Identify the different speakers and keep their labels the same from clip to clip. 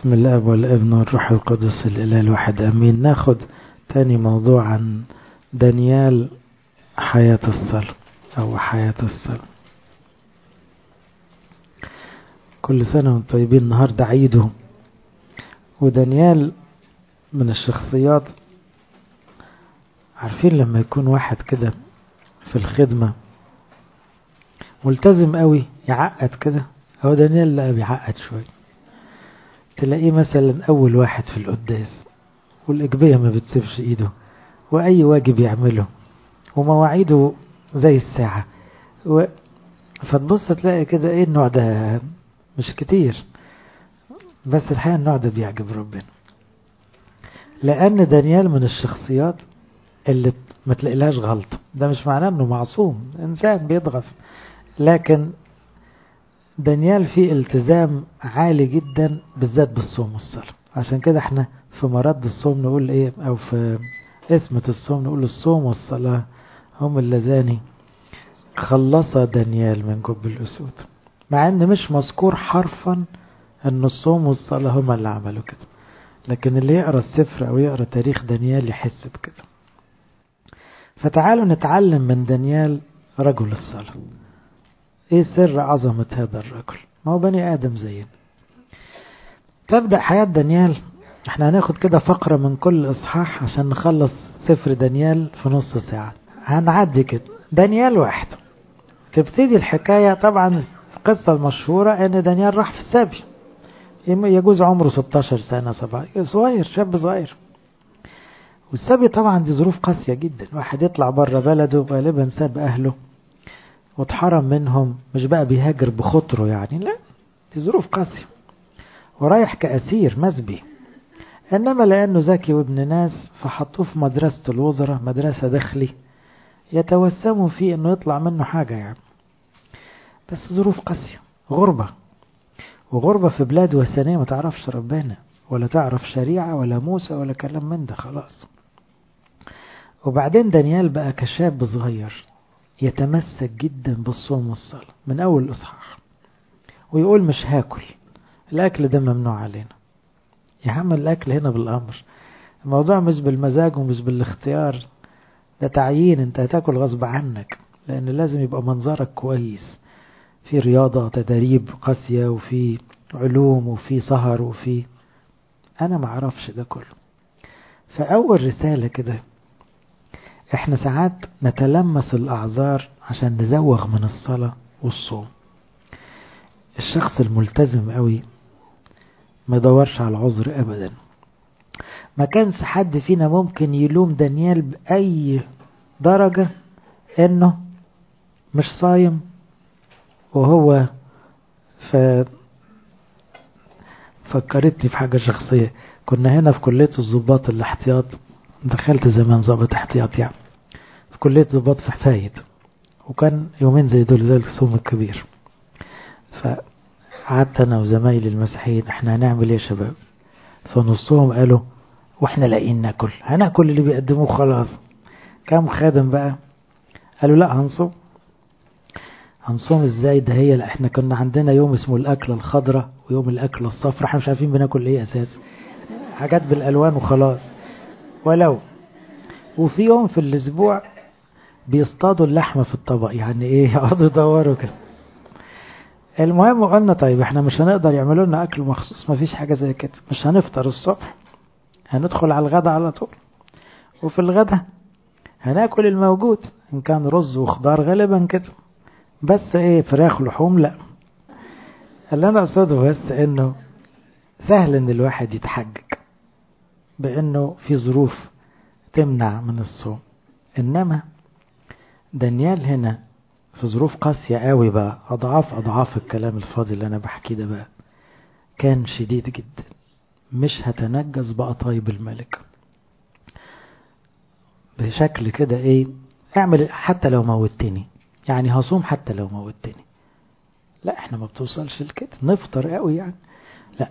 Speaker 1: باسم الاب والابن والروح القدس الاله الواحد امين ناخد تاني موضوع عن دانيال حياة الصلاة او حياة الصلاة كل سنة وانتم طيبين النهاردة عيدهم ودانيال من الشخصيات عارفين لما يكون واحد كده في الخدمة ملتزم قوي يعقد كده هو دانيال لا بيعقد شوية تلاقيه مثلا أول واحد في القداس والإجبية ما بتسيبش إيده وأي واجب يعمله ومواعيده زي الساعة و... فتبص تلاقي كده إيه النوع ده مش كتير بس الحقيقة النوع ده بيعجب ربنا لأن دانيال من الشخصيات اللي ما تلاقيلهاش غلطة ده مش معناه انه معصوم انسان بيضغط لكن دانيال فيه التزام عالي جدا بالذات بالصوم والصلاة عشان كده احنا في مرد الصوم نقول ايه او في اسمة الصوم نقول الصوم والصلاة هم اللذان خلص دانيال من جب الأسود مع ان مش مذكور حرفا ان الصوم والصلاة هم اللي عملوا كده لكن اللي يقرأ السفر او يقرأ تاريخ دانيال يحس بكده فتعالوا نتعلم من دانيال رجل الصلاة ايه سر عظمة هذا الرجل ما هو بني ادم زينا تبدأ حياة دانيال احنا هناخد كده فقرة من كل اصحاح عشان نخلص سفر دانيال في نص ساعة هنعدي كده دانيال واحد تبتدي الحكاية طبعا القصة المشهورة ان دانيال راح في السبي يجوز عمره 16 سنة 17 صغير شاب صغير والسبي طبعا دي ظروف قاسية جدا واحد يطلع بره بلده غالبا ساب أهله واتحرم منهم مش بقى بيهاجر بخطره يعني لا دي ظروف قاسية ورايح كأسير مسبي إنما لأنه ذكي وابن ناس فحطوه في مدرسة الوزراء مدرسة داخلي يتوسموا فيه إنه يطلع منه حاجة يعني بس ظروف قاسية غربة وغربة في بلاد وثنية ما تعرفش ربنا ولا تعرف شريعة ولا موسى ولا كلام من ده خلاص وبعدين دانيال بقى كشاب صغير يتمسك جدا بالصوم والصلاة من أول إصحاح ويقول مش هاكل الأكل ده ممنوع علينا يا عم الأكل هنا بالأمر الموضوع مش بالمزاج ومش بالاختيار ده تعيين انت هتاكل غصب عنك لأن لازم يبقى منظرك كويس في رياضة تدريب قاسية وفي علوم وفي سهر وفي أنا معرفش ده كله فأول رسالة كده احنا ساعات نتلمس الأعذار عشان نزوغ من الصلاة والصوم الشخص الملتزم قوي ما يدورش على العذر أبدا ما كانش حد فينا ممكن يلوم دانيال بأي درجة انه مش صايم وهو ف فكرتني في حاجة شخصية كنا هنا في كلية الضباط الاحتياط دخلت زمان ضابط احتياط يعني في كلية ضباط في حفايد وكان يومين زي دول زي الصوم الكبير فقعدت انا وزمايلي المسيحيين احنا هنعمل ايه يا شباب فنصهم قالوا واحنا لاقيين ناكل هناكل اللي بيقدموه خلاص كام خادم بقى قالوا لا هنصوم هنصوم ازاي ده هي احنا كنا عندنا يوم اسمه الاكله الخضراء ويوم الاكله الصفراء احنا مش عارفين بناكل ايه اساس حاجات بالالوان وخلاص ولو وفي يوم في الاسبوع بيصطادوا اللحمه في الطبق يعني ايه يقعدوا يدوروا كده المهم قلنا طيب احنا مش هنقدر يعملوا لنا اكل مخصوص ما فيش حاجه زي كده مش هنفطر الصبح هندخل على الغدا على طول وفي الغدا هناكل الموجود ان كان رز وخضار غالبا كده بس ايه فراخ لحوم لا اللي انا اقصده بس انه سهل ان الواحد يتحجج بانه في ظروف تمنع من الصوم انما دانيال هنا في ظروف قاسية قوي بقى اضعاف اضعاف الكلام الفاضي اللي انا بحكيه ده بقى كان شديد جدا مش هتنجز بقطايب الملك بشكل كده ايه اعمل حتى لو موتني يعني هصوم حتى لو موتني لا احنا ما بتوصلش لكده نفطر قوي يعني لا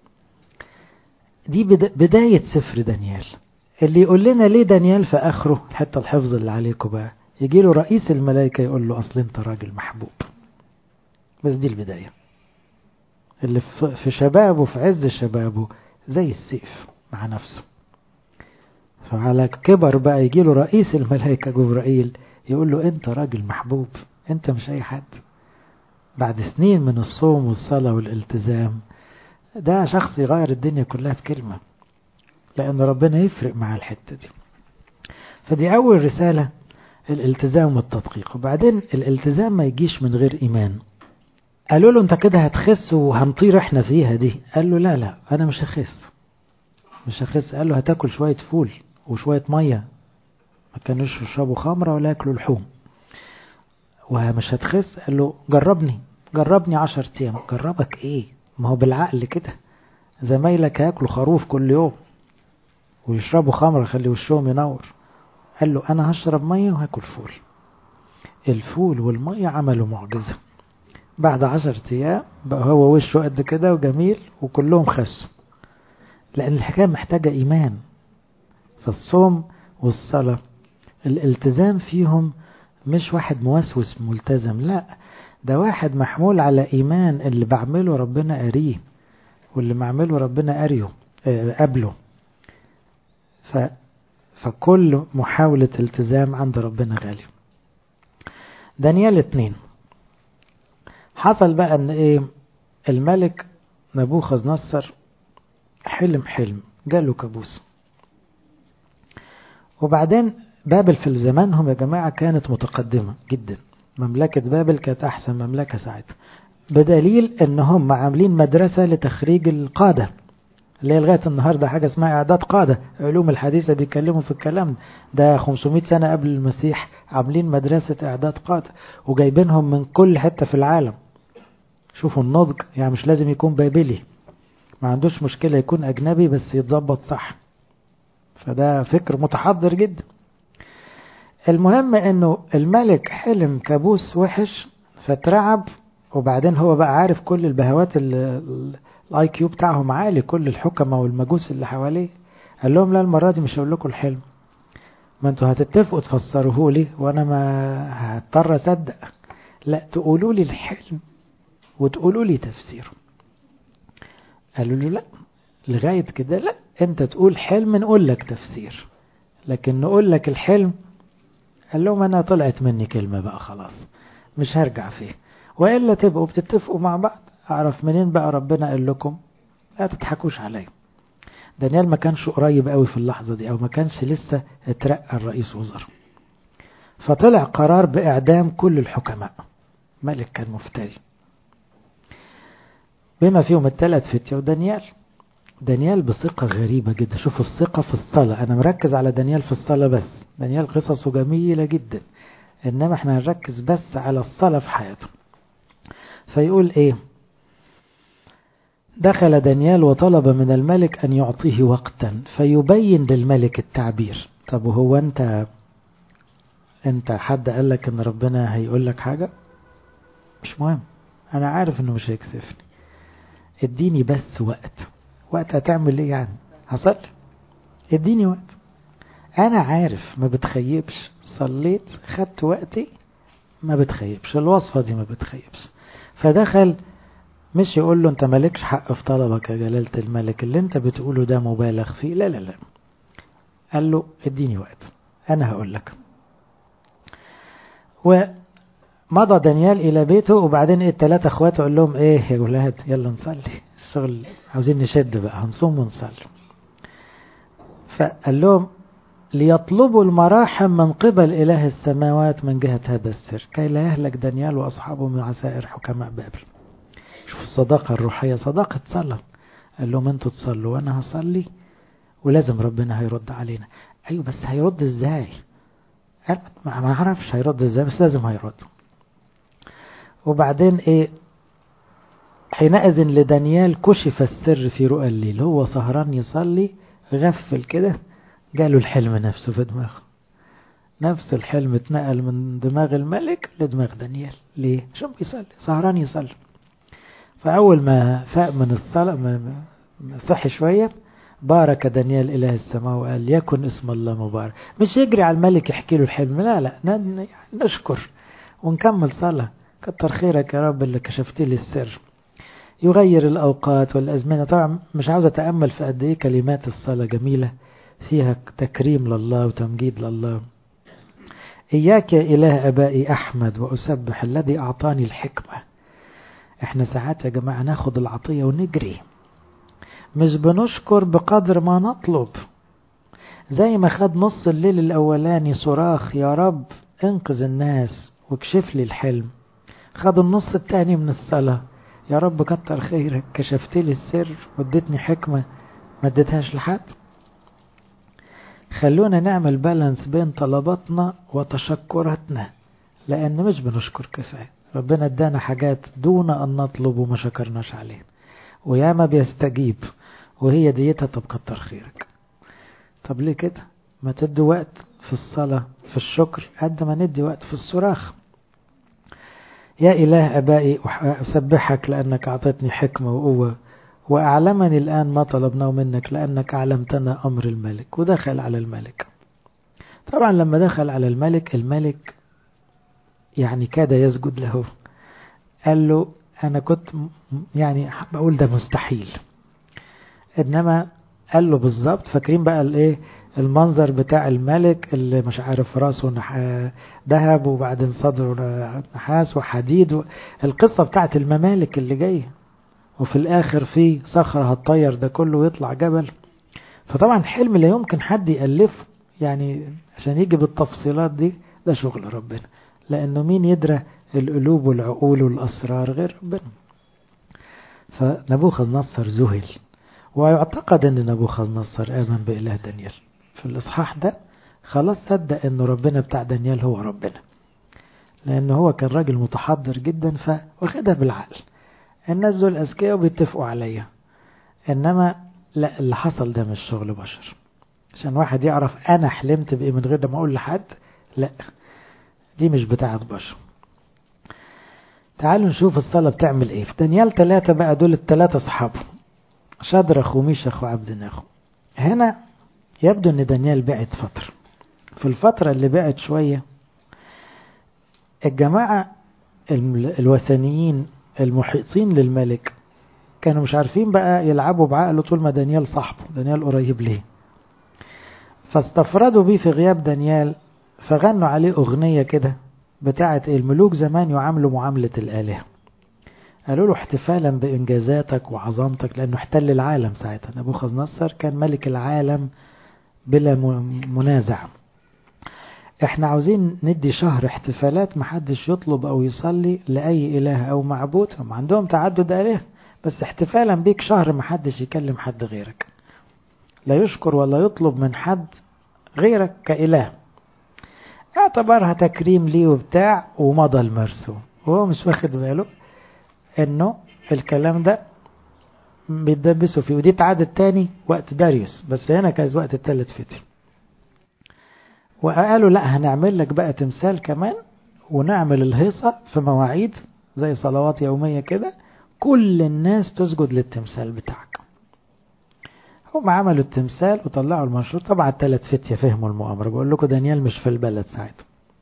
Speaker 1: دي بداية سفر دانيال اللي يقول لنا ليه دانيال في اخره الحته الحفظ اللي عليكم بقى يجي له رئيس الملائكة يقول له اصل انت راجل محبوب بس دي البداية اللي في شبابه في عز شبابه زي السيف مع نفسه فعلى كبر بقى يجي له رئيس الملائكة جبرائيل يقول له انت راجل محبوب انت مش اي حد بعد سنين من الصوم والصلاة والالتزام ده شخص يغير الدنيا كلها في كلمة لأن ربنا يفرق مع الحتة دي فدي أول رسالة الالتزام والتدقيق وبعدين الالتزام ما يجيش من غير إيمان قالوا له انت كده هتخس وهنطير احنا فيها دي قال له لا لا انا مش هخس مش هخس قال له هتاكل شوية فول وشوية مية ما كانوش يشربوا خمرة ولا ياكلوا لحوم ومش هتخس قال له جربني جربني عشر ايام جربك ايه ما هو بالعقل كده زمايلك هياكلوا خروف كل يوم ويشربوا خمرة خلي وشهم ينور قال له انا هشرب مية وهاكل فول الفول والمية عملوا معجزة بعد عشر ايام بقى هو وشه قد كده وجميل وكلهم خسوا لان الحكاية محتاجة ايمان فالصوم والصلاة الالتزام فيهم مش واحد موسوس ملتزم لا ده واحد محمول على ايمان اللي بعمله ربنا قاريه واللي بعمله ربنا قاريه قبله ف فكل محاولة التزام عند ربنا غالي دانيال اتنين حصل بقى ان ايه الملك نبوخذ نصر حلم حلم جاله كابوس وبعدين بابل في زمانهم يا جماعة كانت متقدمة جدا مملكة بابل كانت أحسن مملكة ساعتها بدليل ان هم عاملين مدرسة لتخريج القادة اللي هي لغاية النهاردة حاجة اسمها إعداد قادة علوم الحديثة بيتكلموا في الكلام ده 500 سنة قبل المسيح عاملين مدرسة إعداد قادة وجايبينهم من كل حتة في العالم شوفوا النضج يعني مش لازم يكون بابلي ما عندوش مشكلة يكون أجنبي بس يتظبط صح فده فكر متحضر جدا المهم انه الملك حلم كابوس وحش فترعب وبعدين هو بقى عارف كل البهوات الاي كيو بتاعهم عالي كل الحكمة والمجوس اللي حواليه قال لهم لا المرة دي مش هقول لكم الحلم ما انتوا هتتفقوا تفسروه لي وانا ما هضطر اصدق لا تقولوا لي الحلم وتقولوا لي تفسيره قالوا له لا لغاية كده لا انت تقول حلم نقول لك تفسير لكن نقول لك الحلم قال لهم انا طلعت مني كلمة بقى خلاص مش هرجع فيه وإلا تبقوا بتتفقوا مع بعض أعرف منين بقى ربنا قال لكم لا تضحكوش عليا دانيال ما كانش قريب قوي في اللحظة دي أو ما كانش لسه اترقى الرئيس وزراء فطلع قرار بإعدام كل الحكماء ملك كان مفتري بما فيهم الثلاث فتية ودانيال دانيال بثقة غريبة جدا شوفوا الثقة في الصلاة أنا مركز على دانيال في الصلاة بس دانيال قصصه جميلة جدا إنما احنا هنركز بس على الصلاة في حياته فيقول ايه دخل دانيال وطلب من الملك أن يعطيه وقتا فيبين للملك التعبير طب وهو أنت أنت حد قال لك أن ربنا هيقول لك حاجة مش مهم أنا عارف أنه مش هيكسفني اديني بس وقت وقت هتعمل ايه يعني هصلي اديني وقت انا عارف ما بتخيبش صليت خدت وقتي ما بتخيبش الوصفة دي ما بتخيبش فدخل مش يقول له انت مالكش حق في طلبك يا جلالة الملك اللي انت بتقوله ده مبالغ فيه لا لا لا قال له اديني وقت انا هقول لك ومضى دانيال الى بيته وبعدين ايه التلاتة اخواته قال لهم ايه يا ولاد يلا نصلي الشغل عاوزين نشد بقى هنصوم ونصلي فقال لهم ليطلبوا المراحم من قبل إله السماوات من جهة هذا السر كي لا يهلك دانيال وأصحابه مع سائر حكماء بابل شوف الصداقة الروحية صداقة صلاة قال لهم انتوا تصلوا وانا هصلي ولازم ربنا هيرد علينا ايوه بس هيرد ازاي ما اعرفش هيرد ازاي بس لازم هيرد وبعدين ايه حينئذ لدانيال كشف السر في رؤى الليل هو سهران يصلي غفل كده جاله الحلم نفسه في دماغه نفس الحلم اتنقل من دماغ الملك لدماغ دانيال ليه؟ عشان بيصلي سهران يصلي فأول ما فاق من الصلاة ما صحي شوية بارك دانيال إله السماء وقال يكن اسم الله مبارك مش يجري على الملك يحكي له الحلم لا لا نشكر ونكمل صلاة كتر خيرك يا رب اللي كشفت لي السر يغير الأوقات والأزمنة طبعا مش عاوز أتأمل في قد إيه كلمات الصلاة جميلة فيها تكريم لله وتمجيد لله إياك يا إله أبائي أحمد وأسبح الذي أعطاني الحكمة إحنا ساعات يا جماعة ناخد العطية ونجري مش بنشكر بقدر ما نطلب زي ما خد نص الليل الأولاني صراخ يا رب انقذ الناس واكشف لي الحلم خد النص التاني من الصلاة يا رب كتر خيرك كشفت لي السر واديتني حكمة ما اديتهاش لحد خلونا نعمل بالانس بين طلباتنا وتشكراتنا لأن مش بنشكر كفاية ربنا ادانا حاجات دون أن نطلب وما شكرناش عليه وياما بيستجيب وهي ديتها طب كتر خيرك طب ليه كده ما تدي وقت في الصلاة في الشكر قد ما ندي وقت في الصراخ يا إله أبائي أسبحك لأنك أعطتني حكمة وقوة وأعلمني الآن ما طلبناه منك لأنك علمتنا أمر الملك ودخل على الملك طبعا لما دخل على الملك الملك يعني كاد يسجد له قال له أنا كنت يعني بقول ده مستحيل إنما قال له بالظبط فاكرين بقى الايه المنظر بتاع الملك اللي مش عارف راسه ذهب وبعدين صدره نحاس وحديد القصة بتاعت الممالك اللي جايه وفي الآخر في صخرة هتطير ده كله ويطلع جبل فطبعا حلم لا يمكن حد يألفه يعني عشان يجي بالتفصيلات دي ده شغل ربنا لأنه مين يدرى القلوب والعقول والأسرار غير ربنا فنبوخذ نصر ذهل ويعتقد أن نبوخذ نصر آمن بإله دانيال في الإصحاح ده خلاص صدق أنه ربنا بتاع دانيال هو ربنا لأنه هو كان راجل متحضر جدا فواخدها بالعقل الناس دول أذكياء وبيتفقوا عليا إنما لا اللي حصل ده مش شغل بشر عشان واحد يعرف أنا حلمت بإيه من غير ما أقول لحد لا دي مش بتاعت بشر تعالوا نشوف الصلاة بتعمل إيه في دانيال ثلاثة بقى دول الثلاثة أصحابه شدرخ وميشخ وعبد ناخو هنا يبدو ان دانيال بعد فترة في الفترة اللي بعد شوية الجماعة الوثنيين المحيطين للملك كانوا مش عارفين بقى يلعبوا بعقله طول ما دانيال صاحبه دانيال قريب ليه فاستفردوا بيه في غياب دانيال فغنوا عليه أغنية كده بتاعة الملوك زمان يعاملوا معاملة الآلهة قالوا له احتفالا بإنجازاتك وعظمتك لأنه احتل العالم ساعتها نبوخذ نصر كان ملك العالم بلا منازع احنا عاوزين ندي شهر احتفالات محدش يطلب او يصلي لأي إله أو معبود هم عندهم تعدد آلهة بس احتفالا بيك شهر محدش يكلم حد غيرك لا يشكر ولا يطلب من حد غيرك كإله اعتبرها تكريم ليه وبتاع ومضى المرسوم وهو مش واخد باله انه الكلام ده بيتدبسوا فيه ودي اتعادت تاني وقت داريوس بس هنا كان وقت التالت فتي وقالوا لا هنعمل لك بقى تمثال كمان ونعمل الهيصة في مواعيد زي صلوات يومية كده كل الناس تسجد للتمثال بتاعك هم عملوا التمثال وطلعوا المنشور طبعا التلات فتية فهموا المؤامرة بقول لكم دانيال مش في البلد ساعتها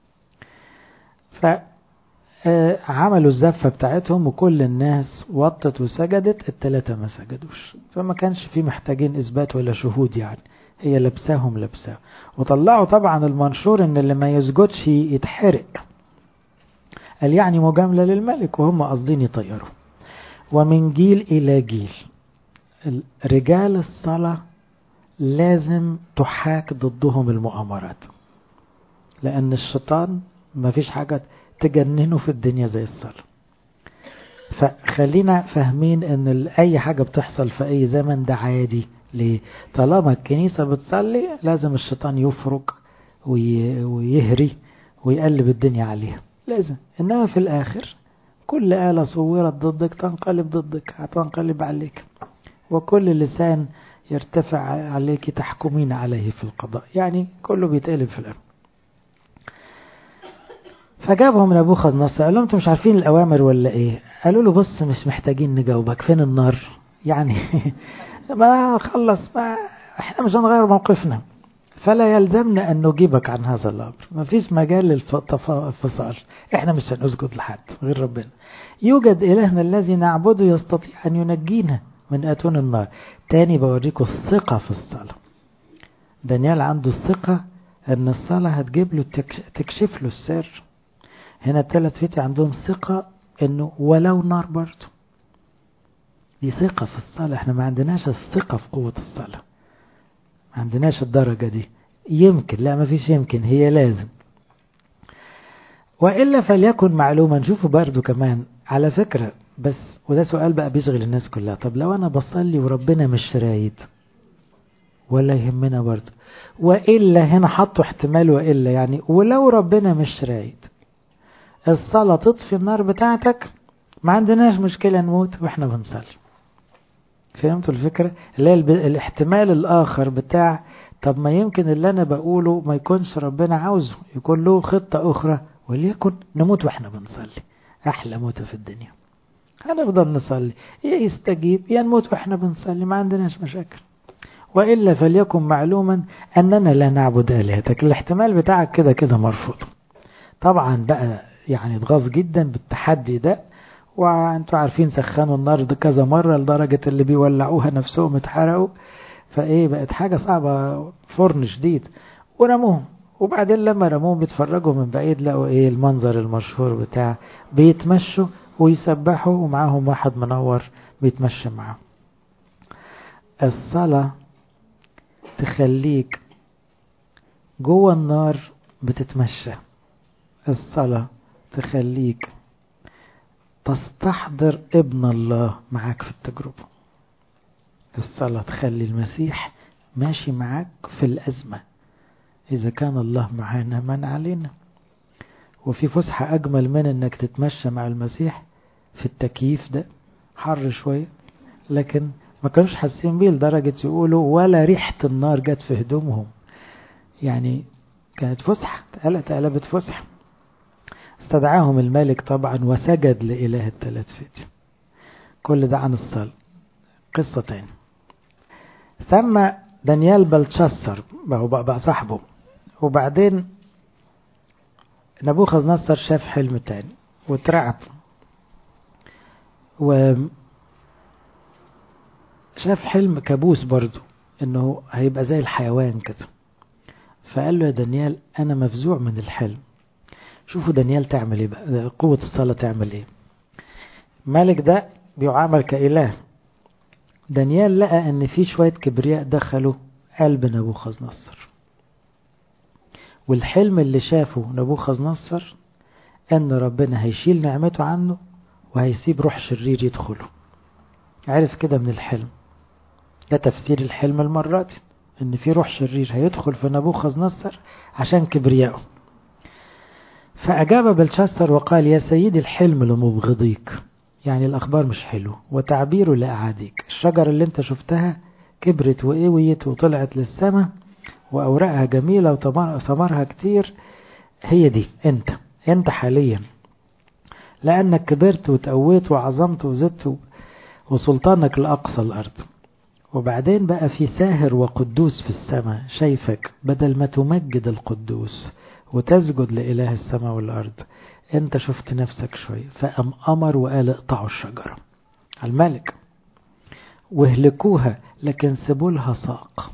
Speaker 1: ف عملوا الزفة بتاعتهم وكل الناس وطت وسجدت التلاتة ما سجدوش فما كانش في محتاجين إثبات ولا شهود يعني هي لبساهم لبساهم وطلعوا طبعا المنشور ان اللي ما يسجدش يتحرق قال يعني مجاملة للملك وهم قاصدين يطيروا ومن جيل إلى جيل رجال الصلاة لازم تحاك ضدهم المؤامرات لأن الشيطان ما فيش حاجة تجننه في الدنيا زي الصلاة فخلينا فاهمين ان اي حاجة بتحصل في اي زمن ده عادي ليه طالما الكنيسة بتصلي لازم الشيطان يفرق ويهري ويقلب الدنيا عليها لازم انما في الاخر كل آلة صورت ضدك تنقلب ضدك هتنقلب عليك وكل لسان يرتفع عليك تحكمين عليه في القضاء يعني كله بيتقلب في الأرض فجابهم نبوخذ نصر قال لهم انتم مش عارفين الأوامر ولا ايه قالوا له بص مش محتاجين نجاوبك فين النار يعني ما خلص ما احنا مش هنغير موقفنا فلا يلزمنا أن نجيبك عن هذا الأمر ما فيش مجال للفصال إحنا مش هنسجد لحد غير ربنا يوجد إلهنا الذي نعبده يستطيع أن ينجينا من أتون النار تاني بوريكم الثقة في الصلاة دانيال عنده الثقة أن الصلاة هتجيب له تكشف له السر هنا الثلاث فتي عندهم ثقة أنه ولو نار برضه دي ثقة في الصلاة احنا ما عندناش الثقة في قوة الصلاة ما عندناش الدرجة دي يمكن لا ما فيش يمكن هي لازم وإلا فليكن معلوما شوفوا برضو كمان على فكرة بس وده سؤال بقى بيشغل الناس كلها طب لو أنا بصلي وربنا مش رايد ولا يهمنا برضو وإلا هنا حطوا احتمال وإلا يعني ولو ربنا مش رايد الصلاة تطفي النار بتاعتك ما عندناش مشكلة نموت واحنا بنصلي فهمتوا الفكرة اللي هي الاحتمال الآخر بتاع طب ما يمكن اللي أنا بقوله ما يكونش ربنا عاوزه يكون له خطة أخرى وليكن نموت وإحنا بنصلي أحلى موتة في الدنيا هنفضل نصلي يا يستجيب يا نموت وإحنا بنصلي ما عندناش مشاكل وإلا فليكن معلوما أننا لا نعبد آلهتك الاحتمال بتاعك كده كده مرفوض طبعا بقى يعني اتغاظ جدا بالتحدي ده وانتوا عارفين سخنوا النار ده كذا مرة لدرجة اللي بيولعوها نفسهم اتحرقوا فايه بقت حاجة صعبة فرن شديد ورموهم وبعدين لما رموهم بيتفرجوا من بعيد لقوا ايه المنظر المشهور بتاع بيتمشوا ويسبحوا ومعاهم واحد منور بيتمشى معاهم الصلاة تخليك جوه النار بتتمشى الصلاة تخليك تستحضر ابن الله معاك في التجربة الصلاة تخلي المسيح ماشي معاك في الأزمة إذا كان الله معانا من علينا وفي فسحة أجمل من أنك تتمشى مع المسيح في التكييف ده حر شوية لكن ما كانوش حاسين بيه لدرجة يقولوا ولا ريحة النار جت في هدومهم يعني كانت فسحة قلت قلبت فسحة استدعاهم الملك طبعا وسجد لإله الثلاث فتي كل ده عن الصلاة قصة تاني ثم دانيال بلتشسر بقى, بقى صاحبه وبعدين نبوخذ نصر شاف حلم تاني واترعب و شاف حلم كابوس برضه انه هيبقى زي الحيوان كده فقال له يا دانيال انا مفزوع من الحلم شوفوا دانيال تعمل ايه بقى قوة الصلاة تعمل ايه مالك ده بيعامل كإله دانيال لقى ان في شوية كبرياء دخلوا قلب نبوخذ نصر والحلم اللي شافه نبوخذ نصر ان ربنا هيشيل نعمته عنه وهيسيب روح شرير يدخله عرف كده من الحلم ده تفسير الحلم المرة دي ان في روح شرير هيدخل في نبوخذ نصر عشان كبريائه فأجاب بلشستر وقال يا سيدي الحلم لمبغضيك يعني الأخبار مش حلو وتعبيره لأعاديك الشجرة اللي انت شفتها كبرت وقويت وطلعت للسماء وأوراقها جميلة وثمرها كتير هي دي انت انت حاليا لأنك كبرت وتقويت وعظمت وزدت وسلطانك لأقصى الأرض وبعدين بقى في ساهر وقدوس في السماء شايفك بدل ما تمجد القدوس وتسجد لإله السماء والأرض انت شفت نفسك شوية فأم أمر وقال اقطعوا الشجرة الملك واهلكوها لكن سيبوا لها ساق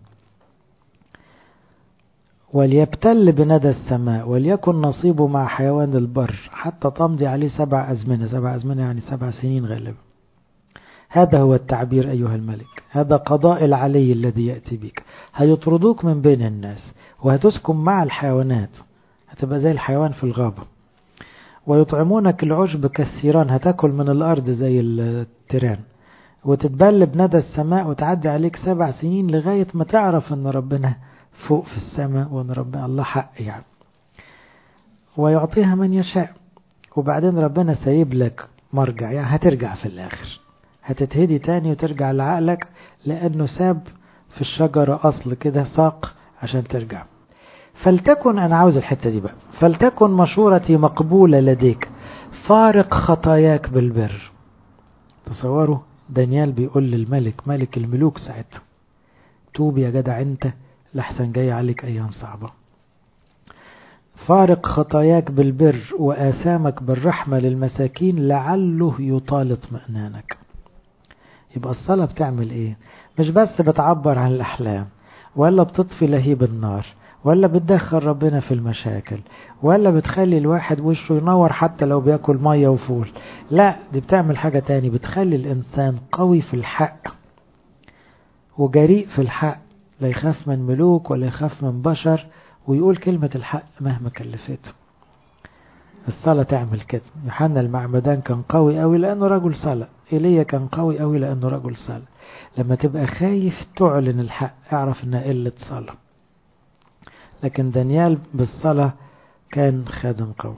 Speaker 1: وليبتل بندى السماء وليكن نصيبه مع حيوان البر حتى تمضي عليه سبع أزمنة سبع أزمنة يعني سبع سنين غالبا هذا هو التعبير أيها الملك هذا قضاء العلي الذي يأتي بك هيطردوك من بين الناس وهتسكن مع الحيوانات هتبقى زي الحيوان في الغابة ويطعمونك العشب كالثيران هتاكل من الأرض زي التيران وتتبل بندى السماء وتعدي عليك سبع سنين لغاية ما تعرف أن ربنا فوق في السماء وأن ربنا الله حق يعني ويعطيها من يشاء وبعدين ربنا سايب لك مرجع يعني هترجع في الآخر هتتهدي تاني وترجع لعقلك لأنه ساب في الشجرة أصل كده ساق عشان ترجع فلتكن أنا عاوز الحتة دي بقى فلتكن مشورتي مقبولة لديك فارق خطاياك بالبر تصوروا دانيال بيقول للملك ملك الملوك ساعتها توب يا جدع انت لحسن جاي عليك أيام صعبة فارق خطاياك بالبر وآثامك بالرحمة للمساكين لعله يطال اطمئنانك يبقى الصلاة بتعمل ايه مش بس بتعبر عن الأحلام ولا بتطفي لهيب النار ولا بتدخل ربنا في المشاكل ولا بتخلي الواحد وشه ينور حتى لو بياكل مية وفول لا دي بتعمل حاجة تاني بتخلي الإنسان قوي في الحق وجريء في الحق لا يخاف من ملوك ولا يخاف من بشر ويقول كلمة الحق مهما كلفته الصلاة تعمل كده يوحنا المعمدان كان قوي قوي لأنه رجل صلاة إيليا كان قوي قوي لأنه رجل صلاة لما تبقى خايف تعلن الحق اعرف انها قلة صلاة لكن دانيال بالصلاة كان خادم قوي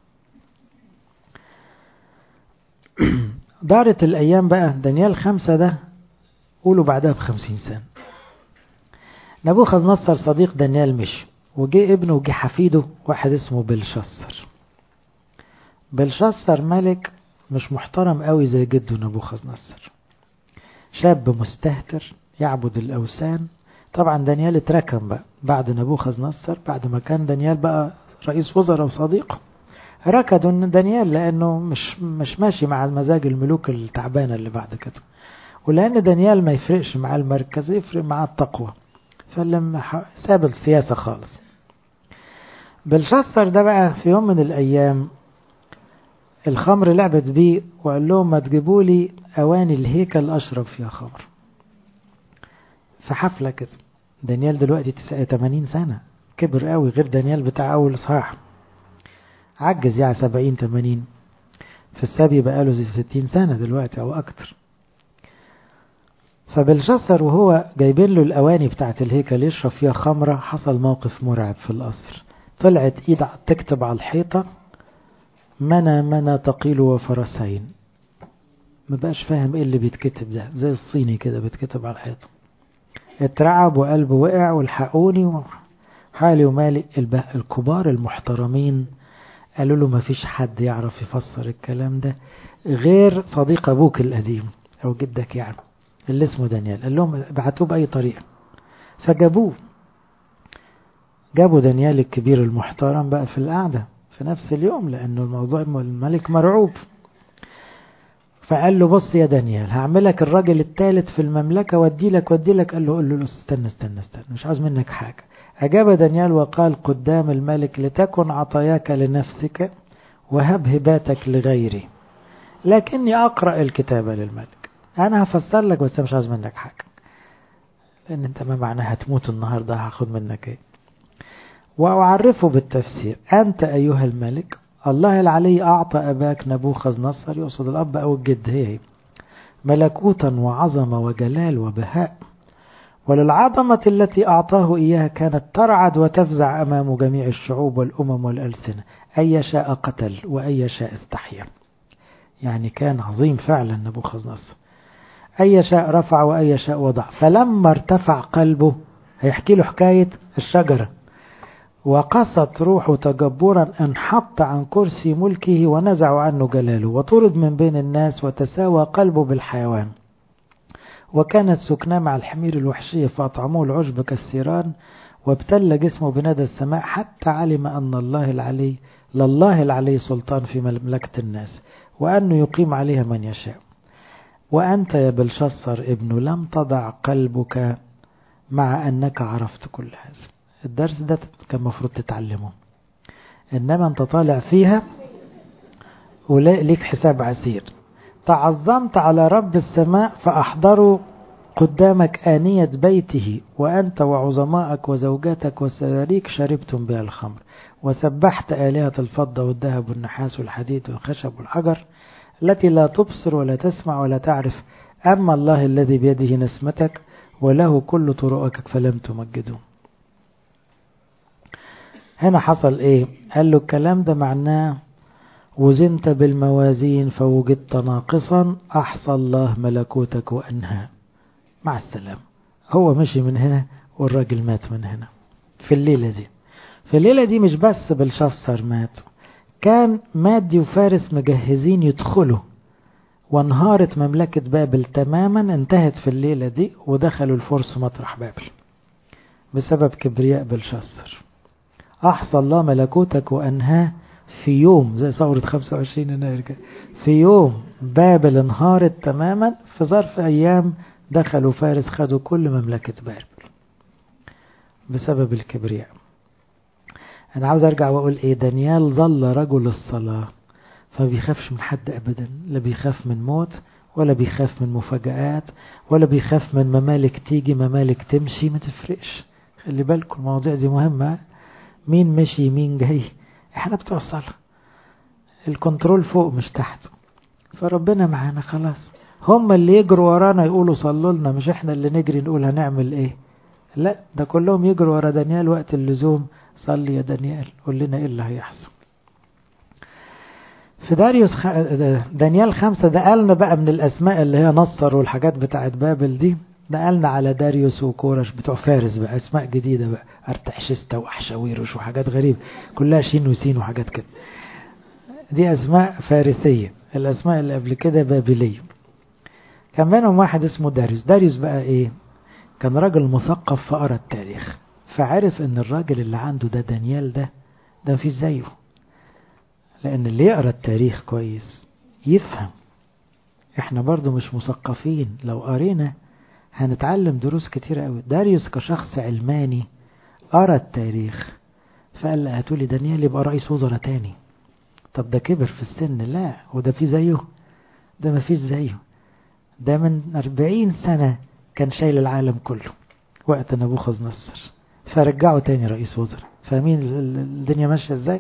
Speaker 1: دارت الأيام بقى دانيال خمسة ده قولوا بعدها بخمسين سنة نبوخذ نصر صديق دانيال مشي وجه ابنه وجه حفيده واحد اسمه بلشسر بلشسر ملك مش محترم قوي زي جده نبوخذ نصر شاب مستهتر يعبد الأوثان طبعا دانيال اتركم بقى بعد نبوخذ نصر بعد ما كان دانيال بقى رئيس وزراء وصديقه ركضوا ان دانيال لانه مش مش ماشي مع مزاج الملوك التعبانه اللي بعد كده ولان دانيال ما يفرقش مع المركز يفرق مع التقوى فلما ساب السياسه خالص بلشسر ده بقى في يوم من الايام الخمر لعبت بيه وقال لهم ما تجيبوا لي اواني الهيكل اشرب فيها خمر في حفله كده دانيال دلوقتي 80 سنه كبر قوي غير دانيال بتاع اول اصحاح عجز يعني 70 80 في السبي بقاله زي 60 سنه دلوقتي او اكتر فبلشسر وهو جايبين له الاواني بتاعت الهيكل يشرب فيها خمره حصل موقف مرعب في القصر طلعت ايد تكتب على الحيطه منى منى تقيل وفرسين ما بقاش فاهم ايه اللي بيتكتب ده زي الصيني كده بيتكتب على الحيطه اترعب وقلبه وقع والحقوني حالي ومالي الكبار المحترمين قالوا له ما فيش حد يعرف يفسر الكلام ده غير صديق ابوك القديم او جدك يعني اللي اسمه دانيال قال لهم ابعتوه باي طريقه فجابوه جابوا دانيال الكبير المحترم بقى في القعده في نفس اليوم لانه الموضوع الملك مرعوب فقال له بص يا دانيال هعملك الراجل الثالث في المملكة وادي لك وادي لك قال له قال له استنى استنى استنى مش عاوز منك حاجة أجاب دانيال وقال قدام الملك لتكن عطاياك لنفسك وهب هباتك لغيري لكني أقرأ الكتاب للملك أنا هفسر لك بس مش عاوز منك حاجة لأن أنت ما معناها هتموت النهاردة هاخد منك إيه وأعرفه بالتفسير أنت أيها الملك الله العلي أعطى أباك نبوخذ نصر يقصد الأب أو الجد هي ملكوتا وعظمة وجلال وبهاء وللعظمة التي أعطاه إياها كانت ترعد وتفزع أمام جميع الشعوب والأمم والألسنة أي شاء قتل وأي شاء استحيا يعني كان عظيم فعلا نبوخذ نصر أي شاء رفع وأي شاء وضع فلما ارتفع قلبه هيحكي له حكاية الشجرة وقصت روحه تجبرا انحط عن كرسي ملكه ونزعوا عنه جلاله وطرد من بين الناس وتساوى قلبه بالحيوان وكانت سكناه مع الحمير الوحشية فأطعموه العشب كالثيران وابتل جسمه بندى السماء حتى علم أن الله العلي لله العلي سلطان في مملكة الناس وأنه يقيم عليها من يشاء وأنت يا بلشصر ابن لم تضع قلبك مع أنك عرفت كل هذا الدرس ده كان المفروض تتعلمه إنما أنت طالع فيها وليك حساب عسير تعظمت على رب السماء فأحضروا قدامك آنية بيته وأنت وعظمائك وزوجاتك وسراريك شربتم بها الخمر وسبحت آلهة الفضة والذهب والنحاس والحديد والخشب والحجر التي لا تبصر ولا تسمع ولا تعرف أما الله الذي بيده نسمتك وله كل طرقك فلم تمجده هنا حصل ايه قال له الكلام ده معناه وزنت بالموازين فوجدت ناقصا أحصى الله ملكوتك وأنهى مع السلامة هو مشي من هنا والراجل مات من هنا في الليلة دي في الليلة دي مش بس بلشصر مات كان مادي وفارس مجهزين يدخلوا وانهارت مملكة بابل تماما انتهت في الليلة دي ودخلوا الفرس مطرح بابل بسبب كبرياء بلشسر أحصى الله ملكوتك وأنهاه في يوم زي ثورة 25 يناير كده في يوم بابل انهارت تماما في ظرف أيام دخلوا فارس خدوا كل مملكة بابل بسبب الكبرياء أنا عاوز أرجع وأقول إيه دانيال ظل رجل الصلاة فما بيخافش من حد أبدا لا بيخاف من موت ولا بيخاف من مفاجآت ولا بيخاف من ممالك تيجي ممالك تمشي ما تفرقش خلي بالكم المواضيع دي مهمة مين مشي مين جاي احنا بتوع الصلاة الكنترول فوق مش تحت فربنا معانا خلاص هم اللي يجروا ورانا يقولوا صلوا لنا مش احنا اللي نجري نقول هنعمل ايه لا ده كلهم يجروا ورا دانيال وقت اللزوم صلي يا دانيال قول لنا ايه اللي هيحصل في داريوس خ... دانيال خمسة ده قالنا بقى من الأسماء اللي هي نصر والحاجات بتاعت بابل دي ده قالنا على داريوس وكورش بتوع فارس بقى أسماء جديدة بقى أرتحشستا وأحشاويرش وحاجات غريبة كلها شين وسين وحاجات كده دي أسماء فارسية الأسماء اللي قبل كده بابلية كان منهم واحد اسمه داريوس داريوس بقى إيه كان راجل مثقف فقرا التاريخ فعرف ان الراجل اللي عنده ده دانيال ده ده مفيش زيه لان اللي يقرا التاريخ كويس يفهم احنا برضو مش مثقفين لو قرينا هنتعلم دروس كتير قوي داريوس كشخص علماني قرا التاريخ فقال هاتولي دانيال يبقى رئيس وزراء تاني طب ده كبر في السن لا وده في زيه ده مفيش زيه ده من أربعين سنة كان شايل العالم كله وقت نبوخذ نصر فرجعه تاني رئيس وزراء فاهمين الدنيا ماشية ازاي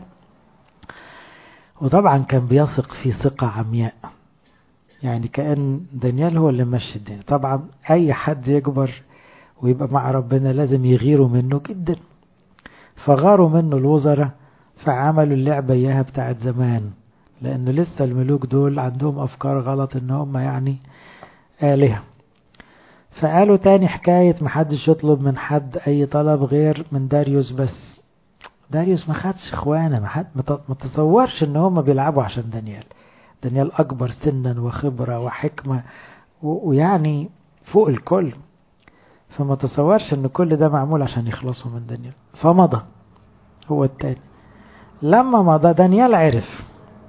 Speaker 1: وطبعا كان بيثق في ثقة عمياء يعني كأن دانيال هو اللي ماشي الدنيا طبعا أي حد يكبر ويبقى مع ربنا لازم يغيروا منه جدا فغاروا منه الوزراء فعملوا اللعبة إياها بتاعت زمان لأن لسه الملوك دول عندهم أفكار غلط إن هم يعني آلهة فقالوا تاني حكاية محدش يطلب من حد أي طلب غير من داريوس بس داريوس ما خدش اخوانا ما حد ما تصورش ان هم بيلعبوا عشان دانيال دانيال اكبر سنا وخبرة وحكمة ويعني فوق الكل فما تصورش ان كل ده معمول عشان يخلصوا من دانيال فمضى هو التاني لما مضى دانيال عرف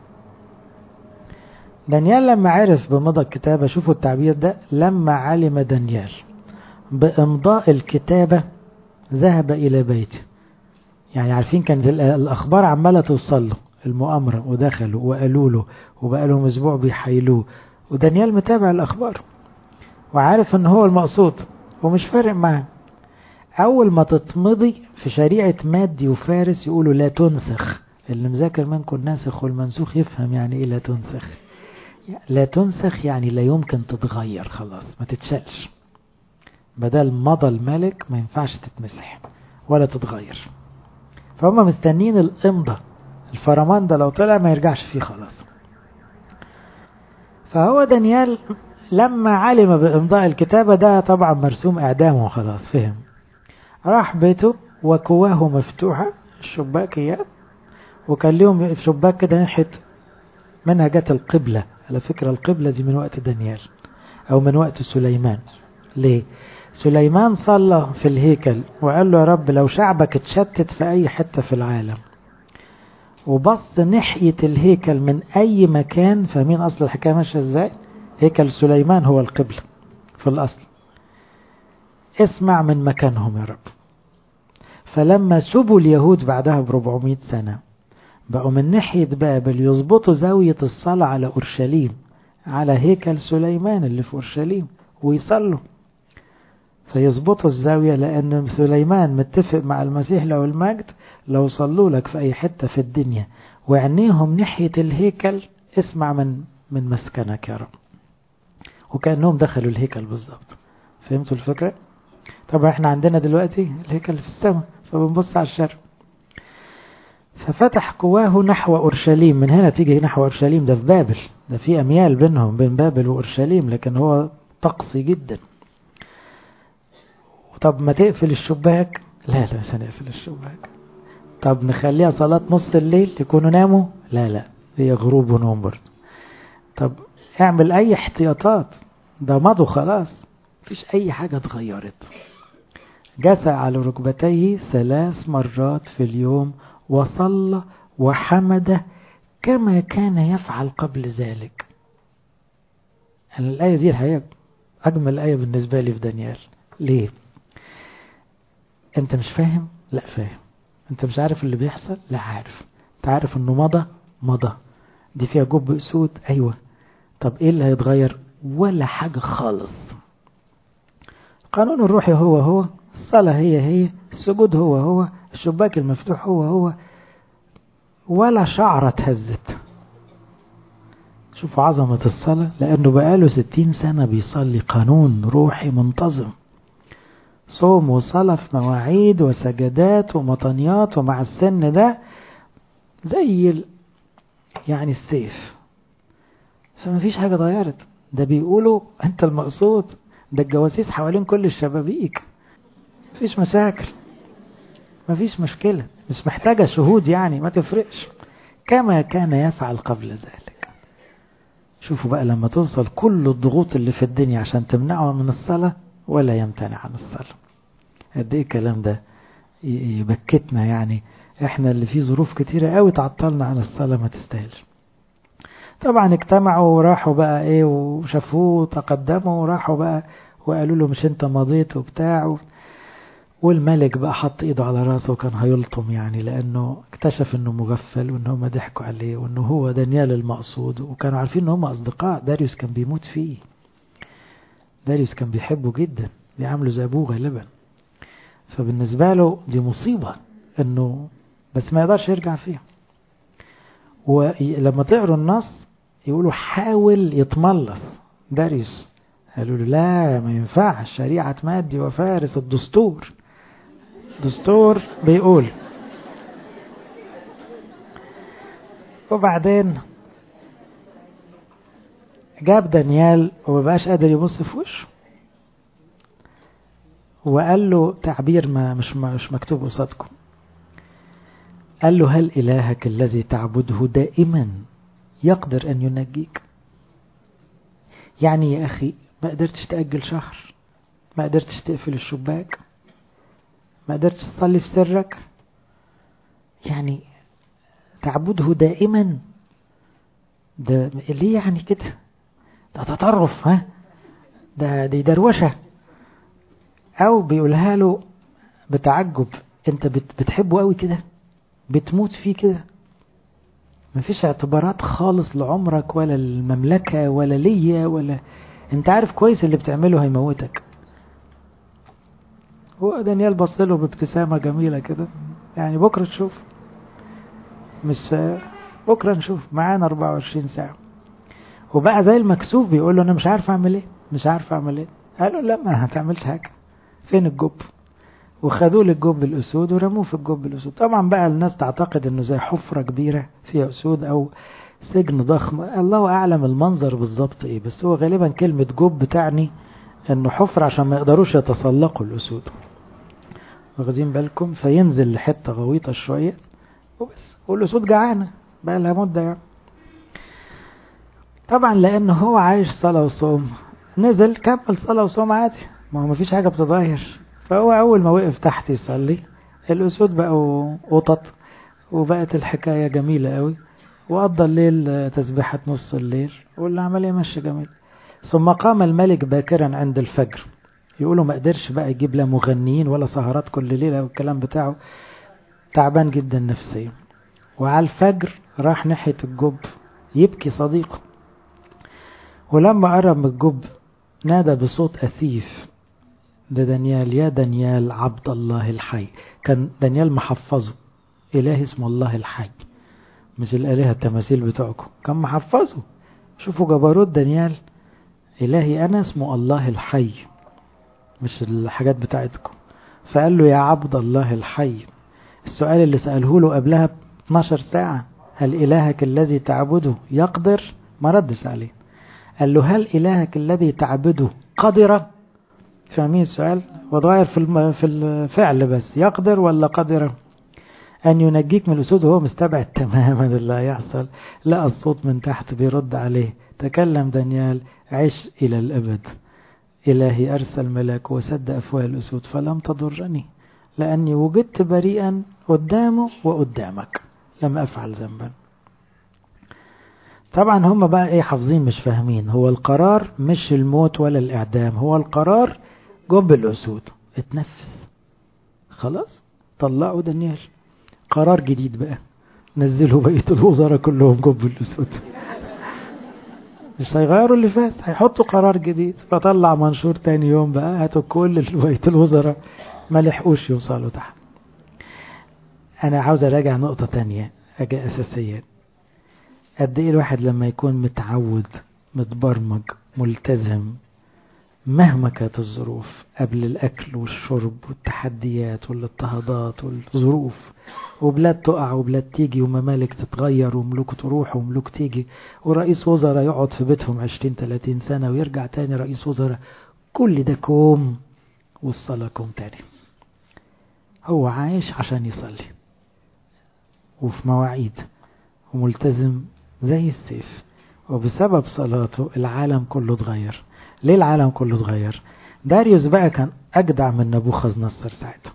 Speaker 1: دانيال لما عرف بمضى الكتابة شوفوا التعبير ده لما علم دانيال بإمضاء الكتابة ذهب إلى بيته يعني عارفين كانت الأخبار عمالة توصل له المؤامرة ودخلوا وقالوا له وبقى لهم أسبوع بيحايلوه ودانيال متابع الأخبار وعارف إن هو المقصود ومش فارق معاه أول ما تتمضي في شريعة مادي وفارس يقولوا لا تنسخ اللي مذاكر منكم الناسخ والمنسوخ يفهم يعني إيه لا تنسخ لا تنسخ يعني لا يمكن تتغير خلاص ما تتشالش بدل مضى الملك ما ينفعش تتمسح ولا تتغير فهم مستنين الامضة الفرمان ده لو طلع ما يرجعش فيه خلاص فهو دانيال لما علم بإمضاء الكتابة ده طبعا مرسوم إعدامه خلاص فهم راح بيته وكواه مفتوحة الشباكيات وكان لهم شباك كده ناحية منها جت القبلة على فكرة القبلة دي من وقت دانيال أو من وقت سليمان ليه؟ سليمان صلى في الهيكل وقال له يا رب لو شعبك اتشتت في أي حتة في العالم وبص ناحية الهيكل من أي مكان فاهمين أصل الحكاية ماشية إزاي؟ هيكل سليمان هو القبلة في الأصل اسمع من مكانهم يا رب فلما سبوا اليهود بعدها ب 400 سنة بقوا من ناحية بابل يظبطوا زاوية الصلاة على أورشليم على هيكل سليمان اللي في أورشليم ويصلوا فيظبطوا الزاوية لأن سليمان متفق مع المسيح لو المجد لو صلوا لك في أي حتة في الدنيا وعينيهم ناحية الهيكل اسمع من من مسكنك يا رب وكأنهم دخلوا الهيكل بالظبط فهمتوا الفكرة؟ طبعا احنا عندنا دلوقتي الهيكل في السماء فبنبص على الشرق ففتح قواه نحو أورشليم من هنا تيجي نحو أورشليم ده في بابل ده في أميال بينهم بين بابل وأورشليم لكن هو طقسي جدا طب ما تقفل الشباك لا لا مش هنقفل الشباك طب نخليها صلاة نص الليل يكونوا ناموا لا لا هي غروب ونوم برضه طب اعمل اي احتياطات ده مضوا خلاص مفيش اي حاجة اتغيرت جسى على ركبتيه ثلاث مرات في اليوم وصلى وحمد كما كان يفعل قبل ذلك يعني الآية دي الحقيقة أجمل آية بالنسبة لي في دانيال ليه أنت مش فاهم لا فاهم أنت مش عارف اللي بيحصل لا عارف أنت عارف أنه مضى مضى دي فيها جب أسود أيوة طب إيه اللي هيتغير ولا حاجة خالص القانون الروحي هو هو الصلاة هي هي السجود هو هو الشباك المفتوح هو هو ولا شعرة اتهزت شوفوا عظمة الصلاة لأنه بقاله ستين سنة بيصلي قانون روحي منتظم صوم وصلاة في مواعيد وسجدات ومطنيات ومع السن ده زي يعني السيف فما فيش حاجة اتغيرت ده بيقولوا انت المقصود ده الجواسيس حوالين كل الشبابيك مفيش مشاكل مفيش مشكلة مش محتاجة شهود يعني ما تفرقش كما كان يفعل قبل ذلك شوفوا بقى لما توصل كل الضغوط اللي في الدنيا عشان تمنعه من الصلاة ولا يمتنع عن الصلاة قد ايه الكلام ده يبكتنا يعني احنا اللي فيه ظروف كتيرة قوي تعطلنا عن الصلاة ما تستاهلش طبعا اجتمعوا وراحوا بقى ايه وشافوه وتقدموا وراحوا بقى وقالوا له مش انت مضيت وبتاع والملك بقى حط ايده على راسه وكان هيلطم يعني لانه اكتشف انه مغفل وان هم ضحكوا عليه وانه هو دانيال المقصود وكانوا عارفين ان هم اصدقاء داريوس كان بيموت فيه داريوس كان بيحبه جدا بيعامله زي ابوه غالبا فبالنسبة له دي مصيبة انه بس ما يقدرش يرجع فيها ولما تقروا النص يقولوا حاول يتملص داريوس قالوا له لا ما ينفعش شريعة مادي وفارس الدستور دستور بيقول وبعدين جاب دانيال ومبقاش قادر يبص في وشه وقال له تعبير ما مش مش مكتوب قصادكم قال له هل إلهك الذي تعبده دائما يقدر أن ينجيك يعني يا أخي ما قدرتش تأجل شهر ما قدرتش تقفل الشباك ما قدرتش تصلي في سرك يعني تعبده دائما ده ليه يعني كده ده تطرف ها ده دي دروشة او بيقولها له بتعجب انت بتحبه قوي كده بتموت فيه كده مفيش اعتبارات خالص لعمرك ولا المملكة ولا ليا ولا انت عارف كويس اللي بتعمله هيموتك هو دانيال بص له بابتسامة جميلة كده يعني بكرة تشوف مش بكرة نشوف معانا 24 ساعة وبقى زي المكسوف بيقول له انا مش عارف اعمل ايه مش عارف اعمل ايه قال له لا ما هتعملش حاجة فين الجب وخدوه للجب الاسود ورموه في الجب الاسود طبعا بقى الناس تعتقد انه زي حفرة كبيرة فيها اسود او سجن ضخم الله اعلم المنظر بالظبط ايه بس هو غالبا كلمة جب تعني انه حفرة عشان ما يقدروش يتسلقوا الاسود واخدين بالكم فينزل لحتة غويطة شوية وبس والاسود جعانة بقى لها مدة يعني طبعا لانه هو عايش صلاة وصوم نزل كمل صلاة وصوم عادي ما هو مفيش حاجة بتتغير فهو أول ما وقف تحت يصلي الأسود بقوا قطط وبقت الحكاية جميلة قوي وقضى الليل تسبيحة نص الليل والعملية ماشية جميل ثم قام الملك باكرا عند الفجر يقولوا ما قدرش بقى يجيب لا مغنيين ولا سهرات كل ليلة والكلام بتاعه تعبان جدا نفسيا وعلى الفجر راح ناحية الجب يبكي صديقه ولما قرب من الجب نادى بصوت أثيف ده دانيال يا دانيال عبد الله الحي كان دانيال محفظه إله اسمه الله الحي مش الآلهة التماثيل بتوعكم كان محفظه شوفوا جبروت دانيال إلهي أنا اسمه الله الحي مش الحاجات بتاعتكم فقال له يا عبد الله الحي السؤال اللي سأله له قبلها ب 12 ساعة هل إلهك الذي تعبده يقدر ما ردش عليه قال له هل إلهك الذي تعبده قدر فاهمين السؤال وتغير في الم... في الفعل بس يقدر ولا قدر أن ينجيك من الأسود وهو مستبعد تماما اللي هيحصل لقى الصوت من تحت بيرد عليه تكلم دانيال عش إلى الأبد إلهي أرسل ملاك وسد أفواه الأسود فلم تضرني لأني وجدت بريئا قدامه وقدامك لم أفعل ذنبا طبعا هم بقى ايه حافظين مش فاهمين هو القرار مش الموت ولا الإعدام هو القرار جب الأسود اتنفس خلاص طلعوا دانيال قرار جديد بقى نزلوا بقية الوزراء كلهم جب الأسود مش هيغيروا اللي فات هيحطوا قرار جديد فطلع منشور تاني يوم بقى هاتوا كل بقية الوزراء ما لحقوش يوصلوا تحت انا عاوز اراجع نقطة تانية حاجة اساسية قد ايه الواحد لما يكون متعود متبرمج ملتزم مهما كانت الظروف قبل الاكل والشرب والتحديات والاضطهادات والظروف وبلاد تقع وبلاد تيجي وممالك تتغير وملوك تروح وملوك تيجي ورئيس وزراء يقعد في بيتهم 20 30 سنة ويرجع تاني رئيس وزراء كل ده كوم والصلاة كوم تاني هو عايش عشان يصلي وفي مواعيد وملتزم زي السيف وبسبب صلاته العالم كله اتغير ليه العالم كله اتغير داريوس بقى كان أجدع من نبوخذ نصر ساعتها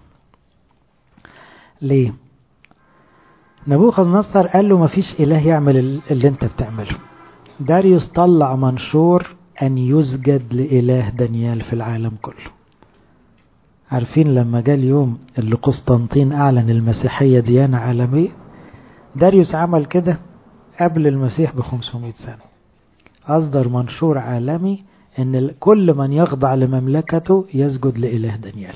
Speaker 1: ليه نبوخذ نصر قال له مفيش إله يعمل اللي انت بتعمله داريوس طلع منشور أن يسجد لإله دانيال في العالم كله عارفين لما جاء اليوم اللي قسطنطين أعلن المسيحية ديانة عالمية داريوس عمل كده قبل المسيح ب 500 سنة أصدر منشور عالمي أن كل من يخضع لمملكته يسجد لإله دانيال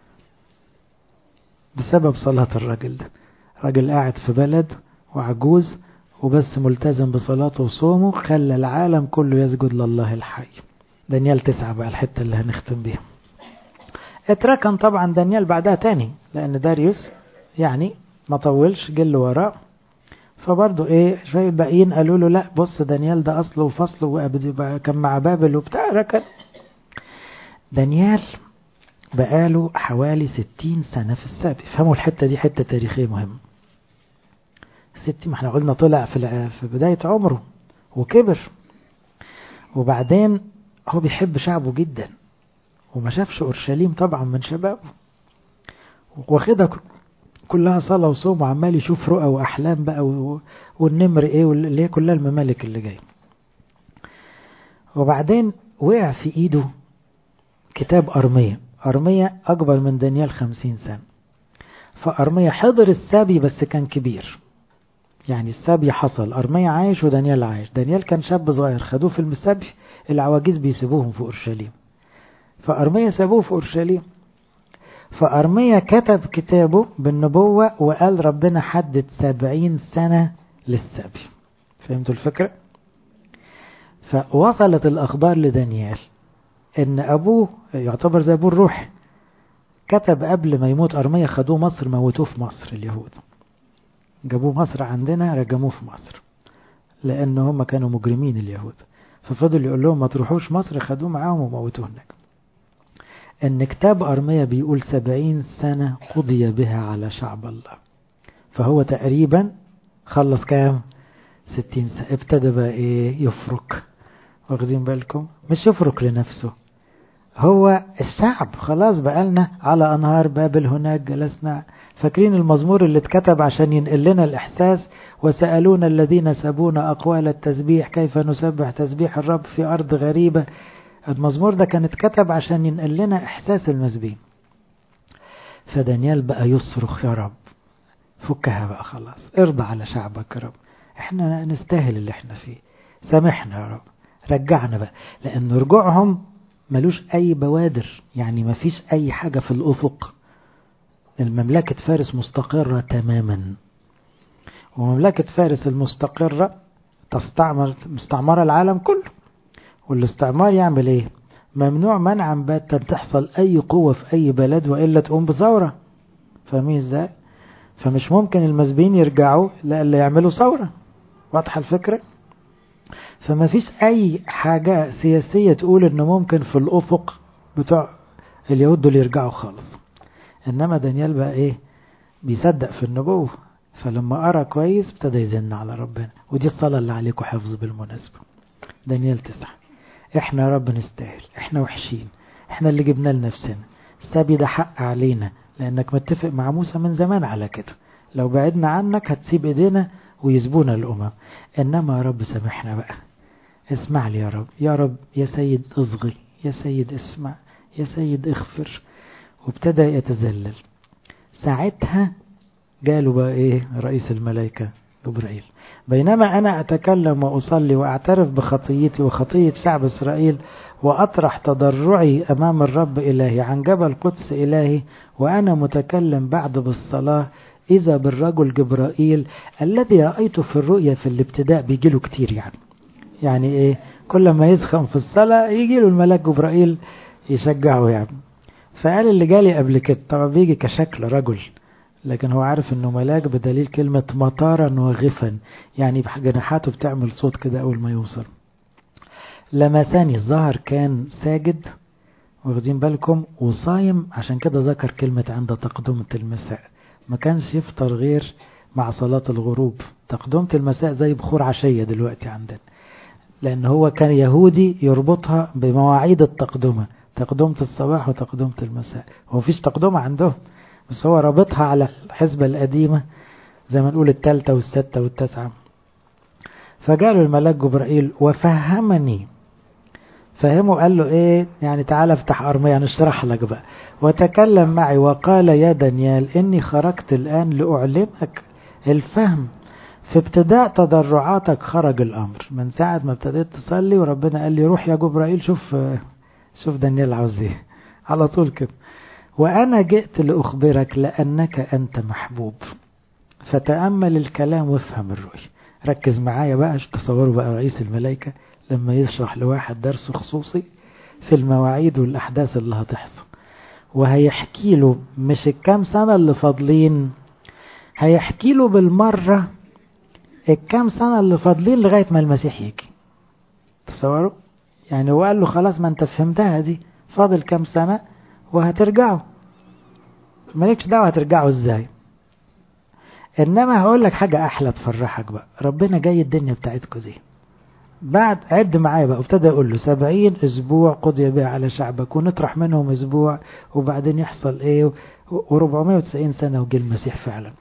Speaker 1: بسبب صلاة الراجل ده راجل قاعد في بلد وعجوز وبس ملتزم بصلاته وصومه خلى العالم كله يسجد لله الحي دانيال تسعة بقى الحتة اللي هنختم بيها اتركن طبعا دانيال بعدها تاني لأن داريوس يعني ما طولش جل وراه فبرضه ايه شوية باقيين قالوا له لا بص دانيال ده اصله وفصله كان مع بابل وبتاع ركن دانيال بقاله حوالي ستين سنة في السابق فهموا الحتة دي حتة تاريخية مهمة ستين ما احنا قلنا طلع في, في بداية عمره وكبر وبعدين هو بيحب شعبه جدا وما شافش أورشليم طبعا من شبابه واخدها كلها صلاة وصوم وعمال يشوف رؤى وأحلام بقى والنمر إيه اللي هي كلها الممالك اللي جاية وبعدين وقع في إيده كتاب أرمية أرمية أكبر من دانيال خمسين سنة فأرمية حضر السبي بس كان كبير يعني السبي حصل أرمية عايش ودانيال عايش دانيال كان شاب صغير خدوه في السبي العواجيز بيسيبوهم في أورشليم فأرمية سابوه في أورشليم فأرمية كتب كتابه بالنبوة وقال ربنا حدد سبعين سنة للسبي فهمتوا الفكرة؟ فوصلت الأخبار لدانيال إن أبوه يعتبر زي أبوه الروحي كتب قبل ما يموت أرمية خدوه مصر موتوه في مصر اليهود جابوه مصر عندنا رجموه في مصر لأن هم كانوا مجرمين اليهود ففضل يقول لهم ما تروحوش مصر خدوه معاهم وموتوه هناك ان كتاب أرمية بيقول سبعين سنة قضي بها على شعب الله فهو تقريبا خلص كام ستين سنة ابتدى بقى ايه يفرك واخدين بالكم مش يفرك لنفسه هو الشعب خلاص بقالنا على أنهار بابل هناك جلسنا فاكرين المزمور اللي اتكتب عشان ينقل لنا الإحساس وسألونا الذين سابونا أقوال التسبيح كيف نسبح تسبيح الرب في أرض غريبة المزمور ده كان اتكتب عشان ينقل لنا إحساس المسبين فدانيال بقى يصرخ يا رب فكها بقى خلاص ارضى على شعبك يا رب احنا نستاهل اللي احنا فيه سامحنا يا رب رجعنا بقى لأن رجوعهم ملوش أي بوادر يعني مفيش أي حاجة في الأفق المملكة فارس مستقرة تماما ومملكة فارس المستقرة تستعمر مستعمرة العالم كله والاستعمار يعمل ايه ممنوع منعا باتا تحصل اي قوة في اي بلد وإلا تقوم بثورة فاهمين ازاي فمش ممكن المسبيين يرجعوا لألا يعملوا ثورة واضحة الفكرة فما فيش اي حاجة سياسية تقول انه ممكن في الافق بتوع اليهود دول يرجعوا خالص انما دانيال بقى ايه بيصدق في النبوة فلما قرا كويس ابتدى يزن على ربنا ودي الصلاة اللي عليكم حفظ بالمناسبة دانيال تسعة احنا يا رب نستاهل احنا وحشين احنا اللي جبنا لنفسنا السبي ده حق علينا لانك متفق مع موسى من زمان على كده لو بعدنا عنك هتسيب ايدينا ويسبونا الامم انما يا رب سامحنا بقى اسمع لي يا رب يا رب يا سيد اصغي يا سيد اسمع يا سيد اغفر وابتدى يتذلل ساعتها جاله بقى ايه رئيس الملائكة جبرائيل بينما انا اتكلم واصلي واعترف بخطيتي وخطية شعب اسرائيل واطرح تضرعي امام الرب الهي عن جبل قدس الهي وانا متكلم بعد بالصلاة اذا بالرجل جبرائيل الذي رأيته في الرؤيا في الابتداء بيجيله كتير يعني يعني ايه كل ما يسخن في الصلاة يجي له الملاك جبرائيل يشجعه يعني فقال اللي جالي قبل كده طبعا بيجي كشكل رجل لكن هو عارف انه ملاك بدليل كلمة مطارا وغفا يعني جناحاته بتعمل صوت كده اول ما يوصل لمساني الظهر كان ساجد واخدين بالكم وصايم عشان كده ذكر كلمة عند تقدمة المساء ما كانش يفطر غير مع صلاة الغروب تقدمة المساء زي بخور عشية دلوقتي عندنا لأن هو كان يهودي يربطها بمواعيد التقدمة تقدمة الصباح وتقدمة المساء هو فيش تقدمة عندهم بس هو رابطها على الحسبة القديمة زي ما نقول التالتة والستة والتسعة فجاله الملاك جبرائيل وفهمني فهمه قال له ايه يعني تعالى افتح ارمية نشرح لك بقى وتكلم معي وقال يا دانيال اني خرجت الان لاعلمك الفهم في ابتداء تضرعاتك خرج الامر من ساعة ما ابتديت تصلي وربنا قال لي روح يا جبرائيل شوف شوف دانيال عاوز ايه على طول كده وأنا جئت لأخبرك لأنك أنت محبوب فتأمل الكلام وافهم الرؤية ركز معايا بقى تصوروا بقى رئيس الملائكة لما يشرح لواحد درس خصوصي في المواعيد والأحداث اللي هتحصل وهيحكي له مش الكام سنة اللي فاضلين هيحكي له بالمرة الكام سنة اللي فاضلين لغاية ما المسيح يجي تصوروا يعني هو قال له خلاص ما انت فهمتها دي فاضل كام سنة وهترجعوا مالكش دعوة هترجعوا ازاي انما هقول لك حاجة احلى تفرحك بقى ربنا جاي الدنيا بتاعتكم دي بعد عد معايا بقى ابتدى اقول له سبعين اسبوع قضي بها على شعبك ونطرح منهم اسبوع وبعدين يحصل ايه و490 سنة وجه المسيح فعلا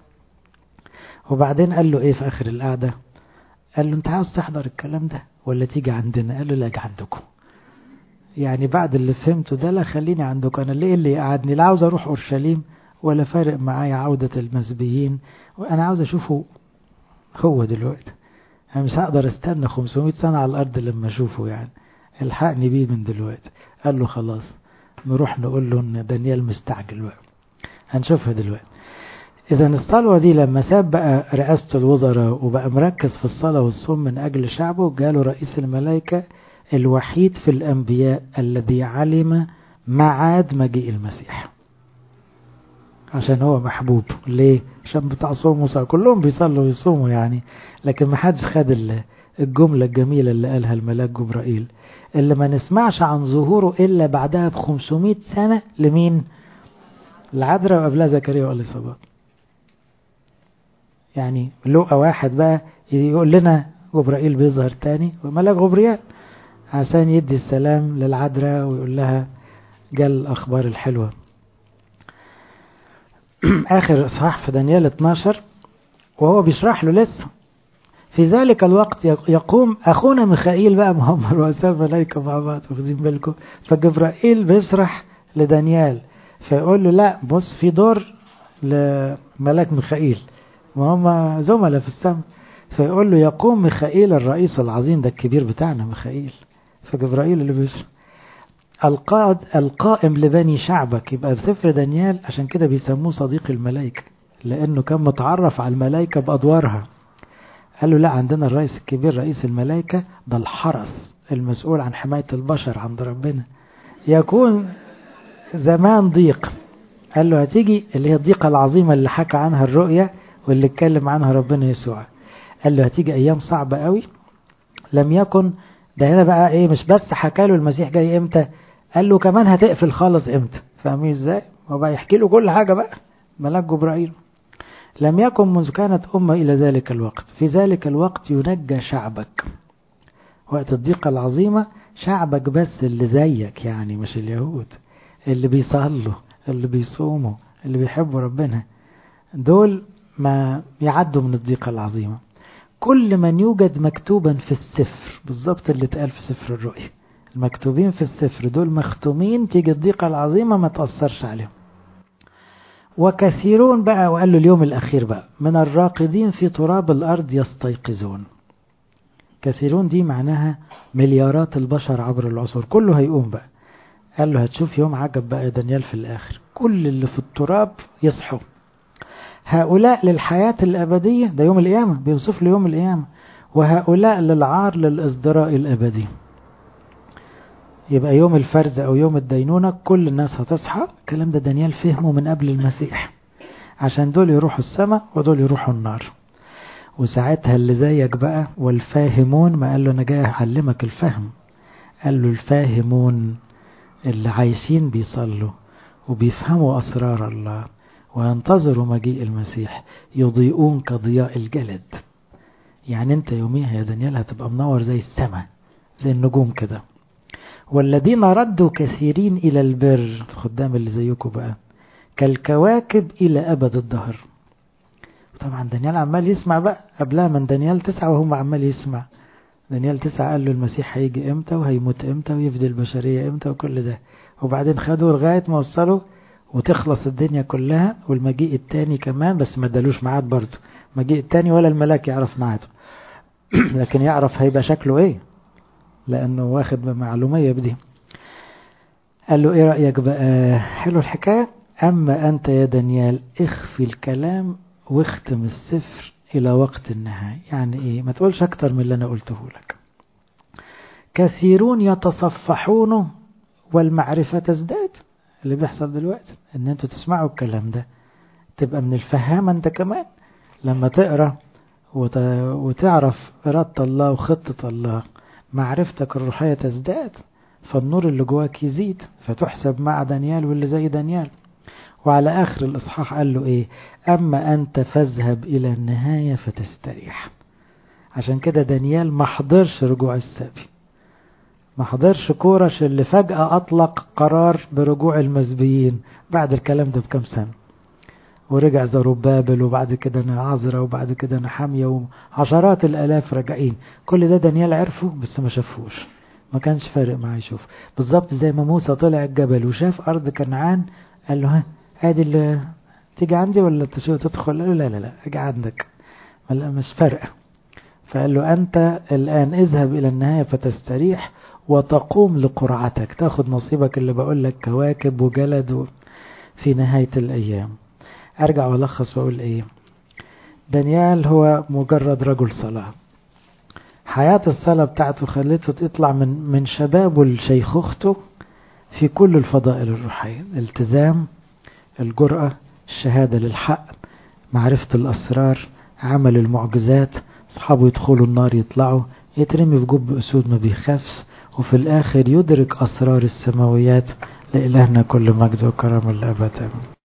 Speaker 1: وبعدين قال له ايه في اخر القعدة قال له انت عاوز تحضر الكلام ده ولا تيجي عندنا قال له لا اجي عندكم يعني بعد اللي فهمته ده لا خليني عندكم انا ليه اللي قعدني لا عاوز اروح اورشليم ولا فارق معايا عودة المسبيين وانا عاوز اشوفه هو دلوقتي انا مش هقدر استنى 500 سنة على الارض لما اشوفه يعني الحقني بيه من دلوقتي قال له خلاص نروح نقول له ان دانيال مستعجل بقى هنشوفها دلوقتي اذا الصلوة دي لما ساب بقى رئاسة الوزراء وبقى مركز في الصلاة والصوم من اجل شعبه جاله رئيس الملائكة الوحيد في الانبياء الذي علم معاد مجيء المسيح عشان هو محبوب ليه عشان بتاع صوم وصلاة كلهم بيصلوا ويصوموا يعني لكن ما حدش خد الجملة الجميلة اللي قالها الملاك جبرائيل اللي ما نسمعش عن ظهوره إلا بعدها ب 500 سنة لمين العذراء وقبلها زكريا والإصابات يعني لقى واحد بقى يقول لنا جبرائيل بيظهر تاني وملاك غبريال عشان يدي السلام للعذراء ويقول لها جال الأخبار الحلوة آخر إصحاح في دانيال 12 وهو بيشرح له لسه في ذلك الوقت يقوم أخونا ميخائيل بقى مهم رؤساء ملائكة مع بعض واخدين بالكم فجبرائيل بيشرح لدانيال فيقول له لا بص في دور لملاك ميخائيل وهم زملاء في السماء فيقول له يقوم ميخائيل الرئيس العظيم ده الكبير بتاعنا ميخائيل فجبرائيل اللي بيشرح القائد القائم لبني شعبك يبقى في سفر دانيال عشان كده بيسموه صديق الملائكة لأنه كان متعرف على الملائكة بأدوارها قال له لا عندنا الرئيس الكبير رئيس الملائكة ده الحرس المسؤول عن حماية البشر عند ربنا يكون زمان ضيق قال له هتيجي اللي هي الضيقة العظيمة اللي حكى عنها الرؤية واللي اتكلم عنها ربنا يسوع قال له هتيجي أيام صعبة قوي لم يكن ده هنا بقى ايه مش بس حكى له المسيح جاي امتى قال له كمان هتقفل خالص امتى فاهمين ازاي هو بقى يحكي له كل حاجة بقى ملاك جبرائيل لم يكن منذ كانت أمة إلى ذلك الوقت في ذلك الوقت ينجى شعبك وقت الضيقة العظيمة شعبك بس اللي زيك يعني مش اليهود اللي بيصلوا اللي بيصوموا اللي بيحبوا ربنا دول ما يعدوا من الضيقة العظيمة كل من يوجد مكتوبا في السفر بالظبط اللي اتقال في سفر الرؤيا المكتوبين في السفر دول مختومين تيجي الضيقة العظيمة ما تأثرش عليهم وكثيرون بقى وقال له اليوم الأخير بقى من الراقدين في تراب الأرض يستيقظون كثيرون دي معناها مليارات البشر عبر العصور كله هيقوم بقى قال له هتشوف يوم عجب بقى يا دانيال في الآخر كل اللي في التراب يصحوا هؤلاء للحياة الأبدية ده يوم القيامة بيوصف له يوم القيامة وهؤلاء للعار للإصدراء الأبدي يبقى يوم الفرز أو يوم الدينونة كل الناس هتصحى الكلام ده دانيال فهمه من قبل المسيح عشان دول يروحوا السماء ودول يروحوا النار وساعتها اللي زيك بقى والفاهمون ما قال له أنا جاي أعلمك الفهم قال له الفاهمون اللي عايشين بيصلوا وبيفهموا أسرار الله وينتظروا مجيء المسيح يضيئون كضياء الجلد يعني انت يوميها يا دانيال هتبقى منور زي السماء زي النجوم كده والذين ردوا كثيرين إلى البر الخدام اللي زيكم بقى كالكواكب إلى أبد الدهر طبعا دانيال عمال يسمع بقى قبلها من دانيال تسعة وهم عمال يسمع دانيال تسعة قال له المسيح هيجي امتى وهيموت امتى ويفدي البشرية امتى وكل ده وبعدين خدوا لغاية ما وصلوا وتخلص الدنيا كلها والمجيء التاني كمان بس ما ادالوش ميعاد برضه المجيء التاني ولا الملاك يعرف ميعاده لكن يعرف هيبقى شكله ايه لانه واخد معلومية بدي قال له ايه رأيك بقى حلو الحكاية اما انت يا دانيال اخفي الكلام واختم السفر الى وقت النهاية يعني ايه ما تقولش اكتر من اللي انا قلته لك كثيرون يتصفحون والمعرفة تزداد اللي بيحصل دلوقتي ان انتوا تسمعوا الكلام ده تبقى من الفهامة انت كمان لما تقرأ وت... وتعرف إرادة الله وخطة الله معرفتك الروحية تزداد فالنور اللي جواك يزيد فتحسب مع دانيال واللي زي دانيال وعلى آخر الإصحاح قال له إيه أما أنت فاذهب إلى النهاية فتستريح عشان كده دانيال ما حضرش رجوع السبي ما حضرش كورش اللي فجأة أطلق قرار برجوع المزبيين بعد الكلام ده بكم سنة ورجع زروبابل وبعد كده نعذرة وبعد كده نحامية وعشرات الآلاف راجعين كل ده دانيال عرفه بس ما شافوش ما كانش فارق معاه يشوف بالظبط زي ما موسى طلع الجبل وشاف أرض كنعان قال له ها ادي اللي تيجي عندي ولا تدخل قال له لا لا لا اجي عندك مش فارقة فقال له أنت الآن اذهب إلى النهاية فتستريح وتقوم لقرعتك تاخد نصيبك اللي بقول لك كواكب وجلد في نهاية الأيام أرجع وألخص وأقول إيه دانيال هو مجرد رجل صلاة حياة الصلاة بتاعته خلته تطلع من من شبابه لشيخوخته في كل الفضائل الروحية الالتزام الجرأة الشهادة للحق معرفة الأسرار عمل المعجزات أصحابه يدخلوا النار يطلعوا يترمي في جب أسود ما بيخافش وفي الآخر يدرك أسرار السماويات لإلهنا كل مجد وكرم الأبد